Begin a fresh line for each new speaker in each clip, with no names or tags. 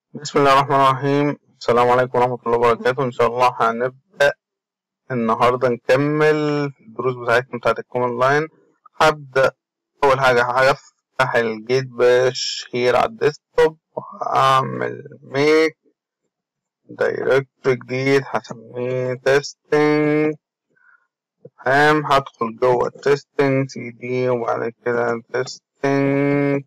بسم الله الرحمن الرحيم السلام عليكم ورحمة الله وبركاته إن شاء الله هنبدأ النهاردة نكمل الدروس بتاعتنا بتاعت الكومن لاين هبدأ أول حاجة هفتح الجيت باش هير على الديسكتوب وهعمل ميك دايركتوري جديد هسميه تيستنج تمام هدخل جوه التيستنج سي دي وبعد كده تيستنج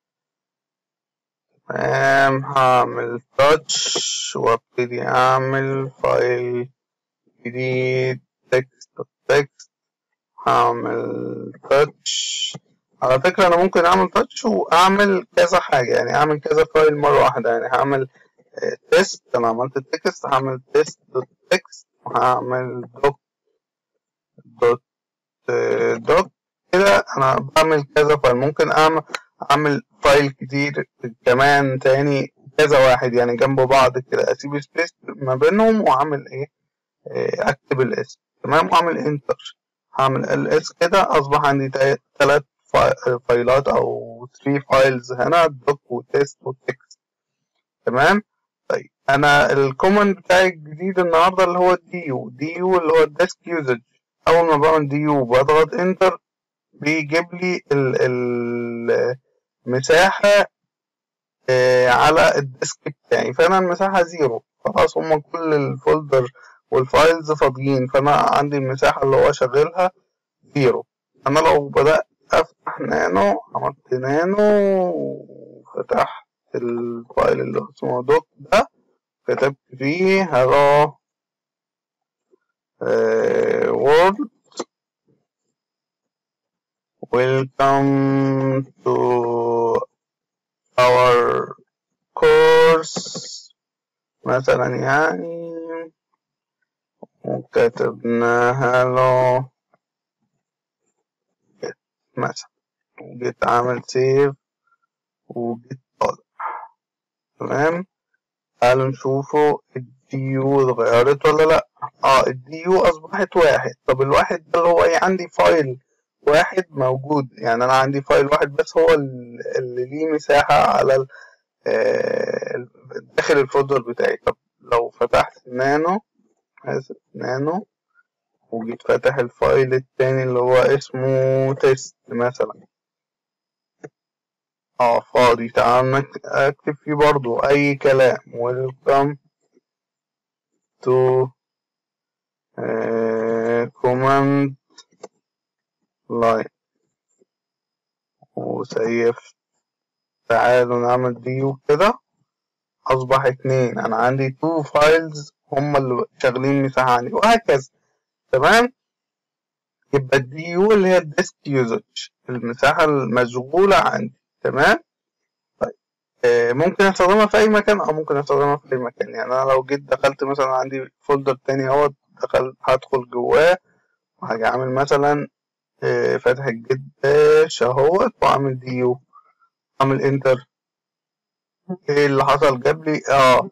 تمام هعمل تاتش وابتدي اعمل فايل جديد تكست تكست هعمل تاتش على فكرة انا ممكن اعمل تاتش واعمل كذا حاجة يعني اعمل كذا فايل مرة واحدة يعني هعمل تيست انا عملت تكست هعمل تيست دوت تكست وهعمل دوك دوت دوك كده انا بعمل كذا فايل ممكن اعمل اعمل فايل كتير كمان تاني كذا واحد يعني جنب بعض كده اسيب سبيس ما بينهم واعمل ايه اكتب الاسم تمام واعمل انتر هعمل ال اس كده اصبح عندي ثلاث فايلات او 3 فايلز هنا دوك وتيست وتكست تمام طيب انا الكومنت بتاعي الجديد النهارده اللي هو دي يو دي يو اللي هو الديسك يوزج اول ما بعمل دي يو بضغط انتر بيجيب لي المساحة على الديسك بتاعي فأنا المساحة زيرو خلاص هما كل الفولدر والفايلز فاضيين فأنا عندي المساحة اللي هو شغلها زيرو أنا لو بدأت أفتح نانو عملت نانو وفتحت الفايل اللي اسمه دوك ده كتبت فيه هلو وورد Welcome to our course مثلا يعني وكتبنا hello مثلا وجيت عامل سيف وجيت طالع تمام تعالوا نشوفوا الديو اتغيرت ولا لا اه الديو اصبحت واحد طب الواحد ده اللي هو ايه عندي فايل واحد موجود يعني انا عندي فايل واحد بس هو اللي ليه مساحة على داخل الفولدر بتاعي طب لو فتحت نانو اسف نانو وجيت فاتح الفايل التاني اللي هو اسمه تيست مثلا اه فاضي تعال اكتب فيه برضو اي كلام welcome to uh, command لاين وسيف تعالوا نعمل ديو كده اصبح اتنين انا عندي تو فايلز هما اللي شغالين مساحة عندي وهكذا تمام يبقى الديو اللي هي الديسك يوزج المساحة المشغولة عندي تمام طيب آه ممكن استخدمها في اي مكان او ممكن استخدمها في اي مكان يعني انا لو جيت دخلت مثلا عندي فولدر تاني اهوت دخلت هدخل جواه وهاجي اعمل مثلا فاتح الجيت باش اهوت واعمل ديو اعمل انتر ايه اللي حصل جاب لي اه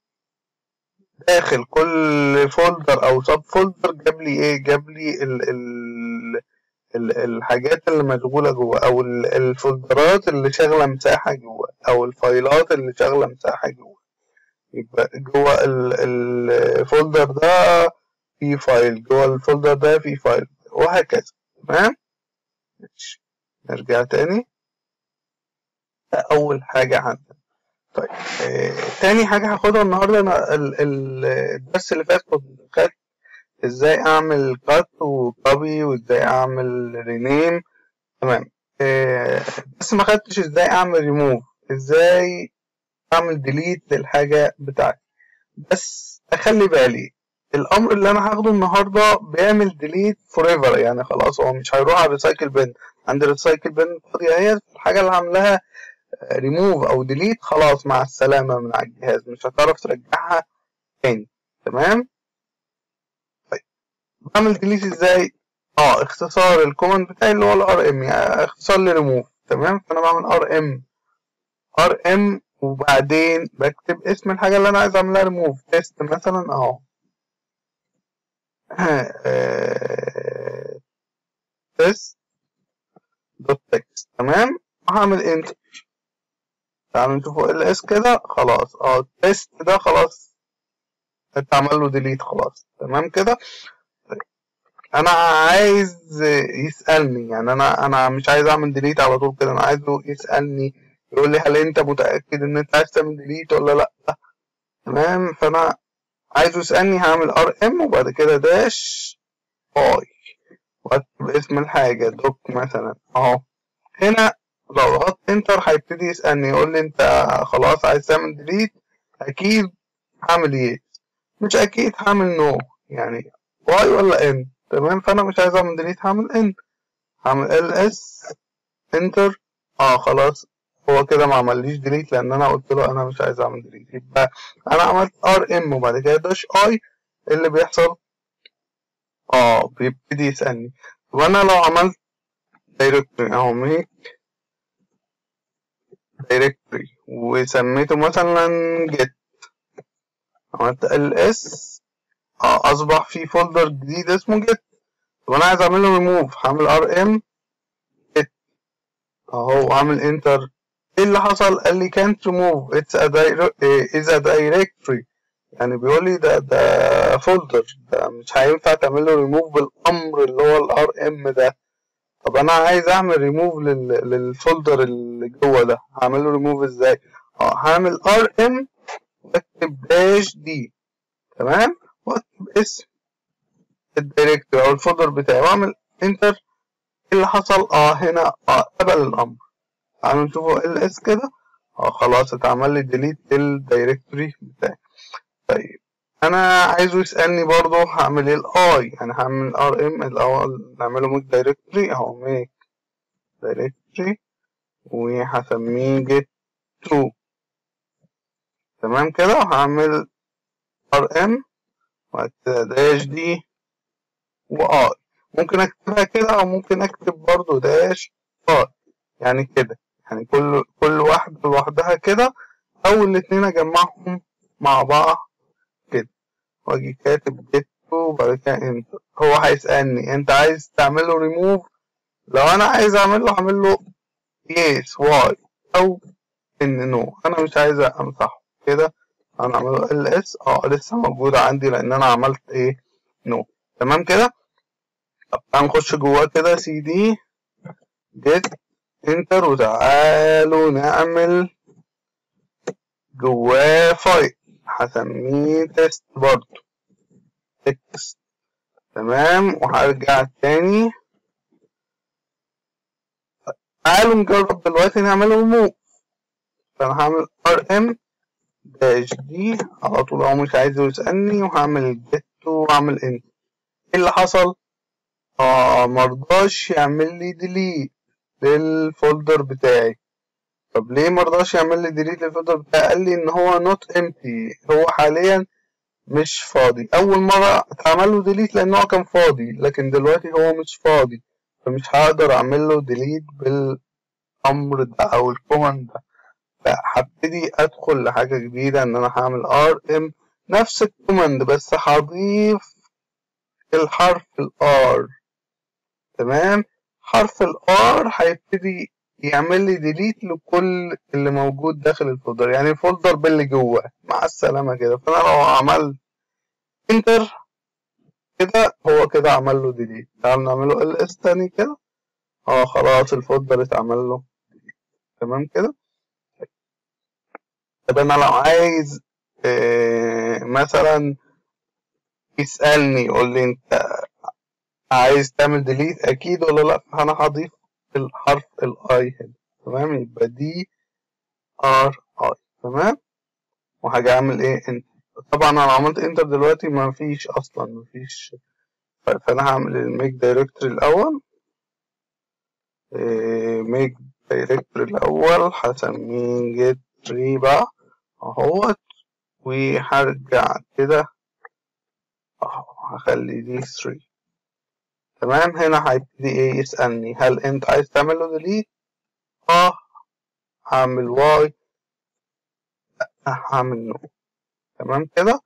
داخل كل فولدر او سب فولدر جاب لي ايه جاب لي ال ال ال الحاجات اللي مشغولة جوه او الفولدرات اللي شاغلة مساحة جوه او الفايلات اللي شاغلة مساحة جوه يبقى جوه الفولدر ده في فايل جوه الفولدر ده في فايل وهكذا تمام نرجع تاني أول حاجة عندنا طيب آه، تاني حاجة هاخدها النهاردة أنا الدرس اللي فات كنت خدت إزاي أعمل كات وكوبي وإزاي أعمل رينيم تمام آه، بس ما خدتش إزاي أعمل ريموف إزاي أعمل ديليت للحاجة بتاعتي بس أخلي بالي الامر اللي انا هاخده النهارده بيعمل ديليت فور ايفر يعني خلاص هو مش هيروح على الريسايكل بن عند الريسايكل بن فاضيه هي الحاجه اللي عاملاها ريموف او ديليت خلاص مع السلامه من على الجهاز مش هتعرف ترجعها تاني تمام طيب بعمل ديليت ازاي اه اختصار الكوماند بتاعي اللي هو الار ام يعني اختصار لريموف تمام فانا بعمل ار ام ار ام وبعدين بكتب اسم الحاجه اللي انا عايز اعملها ريموف تيست مثلا اهو تيست دوت تكست تمام هعمل انتر تعالوا نشوفوا ال اس كده خلاص اه التست ده خلاص اتعمل له ديليت خلاص تمام كده انا عايز يسالني يعني انا انا مش عايز اعمل ديليت على طول كده انا عايزه يسالني يقول لي هل انت متاكد ان انت عايز تعمل ديليت ولا لا تمام فانا عايزه يسالني هعمل ار ام وبعد كده داش اي واكتب اسم الحاجه دوك مثلا اهو هنا لو ضغطت انتر هيبتدي يسالني يقول لي انت خلاص عايز تعمل ديليت اكيد هعمل ايه مش اكيد هعمل نو يعني واي ولا ان تمام فانا مش عايز اعمل ديليت هعمل ان هعمل ال اس انتر اه خلاص هو كده ما عمليش ديليت لان انا قلت له انا مش عايز اعمل ديليت يبقى انا عملت ار ام وبعد كده داش اي اللي بيحصل اه بيبتدي يسالني طب انا لو عملت دايركتوري اهو ميك دايركتوري وسميته مثلا جيت عملت ال اس اه اصبح في فولدر جديد اسمه جيت طب انا عايز اعمل له ريموف هعمل ار ام جيت اهو اعمل انتر ايه اللي حصل قال لي can't remove it's a is a directory يعني بيقول لي ده ده فولدر ده مش هينفع تعمل له ريموف بالامر اللي هو الار ام ده طب انا عايز اعمل ريموف للفولدر اللي جوه ده هعمل له ريموف ازاي اه هعمل ار ام واكتب داش دي تمام واكتب اسم الدايركتوري او الفولدر بتاعي واعمل انتر ايه اللي حصل اه هنا اه قبل الامر تعالوا نشوفوا ال اس كده اه خلاص اتعمل لي ديليت الدايركتوري بتاعي طيب انا عايزه يسالني برضه هعمل ايه الاي يعني هعمل ار ام الاول نعمله ميك دايركتوري اهو ميك دايركتوري وهسميه جيت تو تمام كده وهعمل ار ام وبعد كده داش دي واي ممكن اكتبها كده او ممكن اكتب برضه داش اي يعني كده يعني كل كل واحدة لوحدها كده او الاتنين اجمعهم مع بعض كده واجي كاتب جيت وبعد كده انت هو هيسألني انت عايز تعمل له ريموف لو انا عايز اعمل له هعمل له يس واي او ان نو انا مش عايز امسحه كده انا اعمله ال اس اه لسه موجودة عندي لان انا عملت ايه نو تمام كده طب هنخش جواه كده سي دي جيت انتر وتعالوا نعمل جواه فايل هسميه تيست برضو تكست تمام وهرجع تاني تعالوا نجرب دلوقتي نعمل ريموف فانا هعمل ار ام داش دي على طول هو مش عايز يسألني وهعمل جيت واعمل انت ايه اللي حصل؟ اه مرضاش يعمل لي ديليت للفولدر بتاعي طب ليه مرضاش يعمل لي ديليت للفولدر بتاعي قال لي ان هو نوت امتي هو حاليا مش فاضي اول مره اتعمل له ديليت لان هو كان فاضي لكن دلوقتي هو مش فاضي فمش هقدر اعمل له ديليت بالامر ده او الكوماند ده فهبتدي ادخل لحاجه جديده ان انا هعمل ار ام نفس الكوماند بس هضيف الحرف الار تمام حرف الار هيبتدي يعمل لي ديليت لكل اللي موجود داخل الفولدر يعني الفولدر باللي جواه مع السلامة كده فانا لو عملت انتر كده هو كده عمل له ديليت تعالوا نعمله ال اس تاني كده اه خلاص الفولدر اتعمل له ديليت تمام كده طب انا لو عايز إيه مثلا يسألني يقول لي انت عايز تعمل ديليت اكيد ولا لا فانا هضيف الحرف الاي هنا تمام يبقى دي ار اي تمام وهاجي اعمل ايه انت طبعا انا عملت انتر دلوقتي ما فيش اصلا ما فيش فانا هعمل الميك دايركتوري الاول ميك دايركتوري الاول هسميه جيت تري بقى اهوت وهرجع كده اهو هخلي دي 3 تمام هنا هيبتدي ايه يسألني هل انت عايز تعمل له ديليت اه هعمل واي لا هعمل نو تمام كده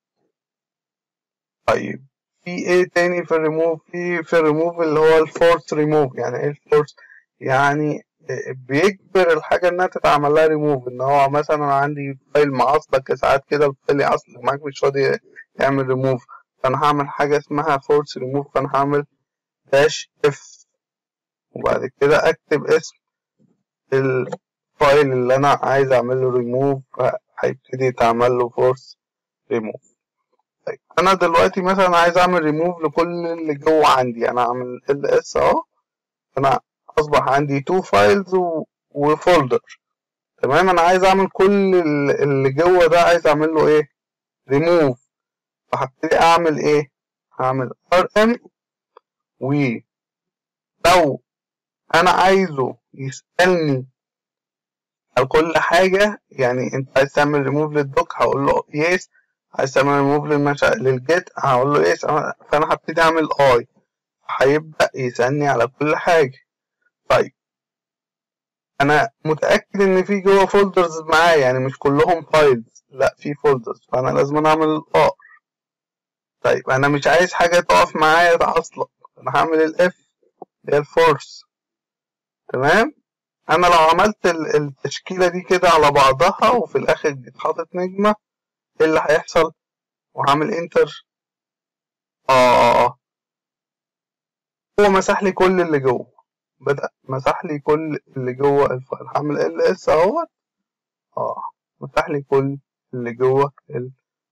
طيب في ايه تاني في الريموف في في الريموف اللي هو الفورس ريموف يعني ايه الفورس يعني بيجبر الحاجة إنها تتعمل لها ريموف إن هو مثلا عندي فايل معصلك ساعات كده الفايل يعصلك معاك مش راضي يعمل ريموف فأنا هعمل حاجة اسمها فورس ريموف فأنا هعمل داش اف وبعد كده أكتب اسم الفايل اللي أنا عايز أعمل له ريموف هيبتدي يتعمل له فورس ريموف طيب أنا دلوقتي مثلا عايز أعمل ريموف لكل اللي جوه عندي أنا أعمل ال اس أهو أنا اصبح عندي تو فايلز وفولدر تمام انا عايز اعمل كل اللي جوه ده عايز اعمل له ايه ريموف فهبتدي اعمل ايه هعمل ار ام و لو انا عايزه يسالني على كل حاجه يعني انت عايز تعمل ريموف للدوك هقول له يس عايز تعمل ريموف للمشا للجيت هقول له يس فانا هبتدي اعمل اي هيبدا يسالني على كل حاجه طيب انا متاكد ان في جوه فولدرز معايا يعني مش كلهم فايلز لا في فولدرز فانا لازم اعمل ار طيب انا مش عايز حاجه تقف معايا اصلا انا هعمل الاف اللي هي الفورس تمام انا لو عملت التشكيله دي كده على بعضها وفي الاخر جيت حاطط نجمه ايه اللي هيحصل وهعمل انتر اه هو مسح لي كل اللي جوه بدأ مسح لي كل اللي جوه الفايل هعمل ال اس اهوت اه مسح لي كل اللي جوه الفايل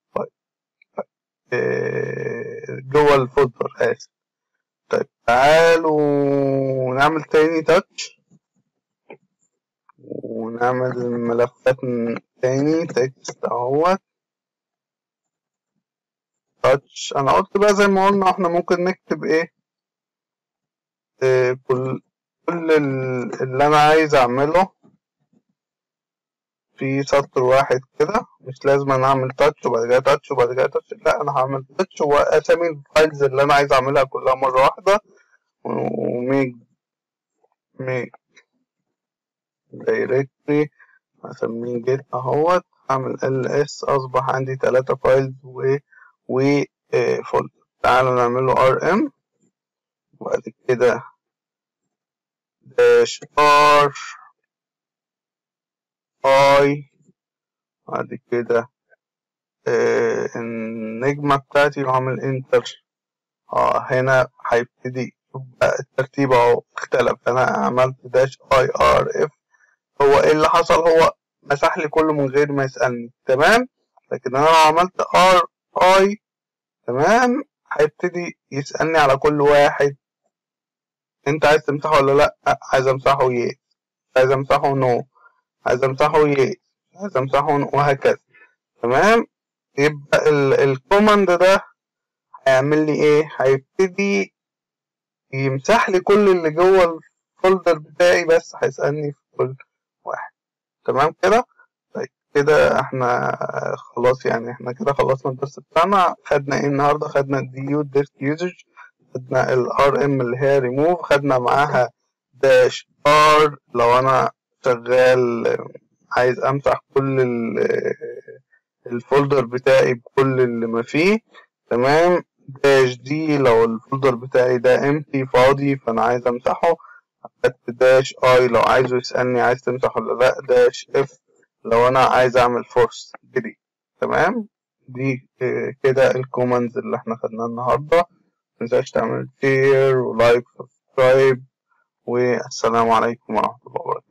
آه جوه الفولدر اسف طيب تعالوا نعمل تاني تاتش ونعمل ملفات تاني تكست اهوت تاتش انا قلت بقى زي ما قلنا احنا ممكن نكتب ايه آه كل كل اللي انا عايز اعمله في سطر واحد كده مش لازم انا اعمل تاتش وبعد كده تاتش وبعد كده تاتش لا انا هعمل تاتش واسامي الفايلز اللي انا عايز اعملها كلها مره واحده وميك ميك دايركتري هسميه جيت اهوت اعمل ال اس اصبح عندي تلاتة فايلز و و فولدر تعالوا نعمل له ار ام وبعد كده داش ار اي بعد كده آه النجمة بتاعتي وعامل انتر اه هنا هيبتدي يبقى الترتيب اهو اختلف انا عملت داش اي ار اف هو ايه اللي حصل هو مسح لي كله من غير ما يسألني تمام لكن انا لو عملت ار اي تمام هيبتدي يسألني على كل واحد انت عايز تمسحه ولا لا عايز امسحه يس عايز امسحه نو عايز امسحه يس عايز امسحه نو وهكذا تمام يبقى الكوماند ده هيعمل لي ايه هيبتدي يمسح لي كل اللي جوه الفولدر بتاعي بس هيسألني في كل واحد تمام كده طيب كده احنا خلاص يعني احنا كده خلصنا الدرس بتاعنا خدنا ايه النهارده خدنا الدي يو ديسك يوزج خدنا الار ام اللي هي ريموف خدنا معاها داش ار لو انا شغال عايز امسح كل الفولدر بتاعي بكل اللي ما فيه تمام داش دي لو الفولدر بتاعي ده امتي فاضي فانا عايز امسحه خدت داش اي لو عايزه يسألني عايز تمسح ولا لا داش اف لو انا عايز اعمل فورس ديليت تمام دي كده الكوماندز اللي احنا خدناها النهارده متنساش تعمل شير ولايك وسبسكرايب والسلام عليكم ورحمة الله وبركاته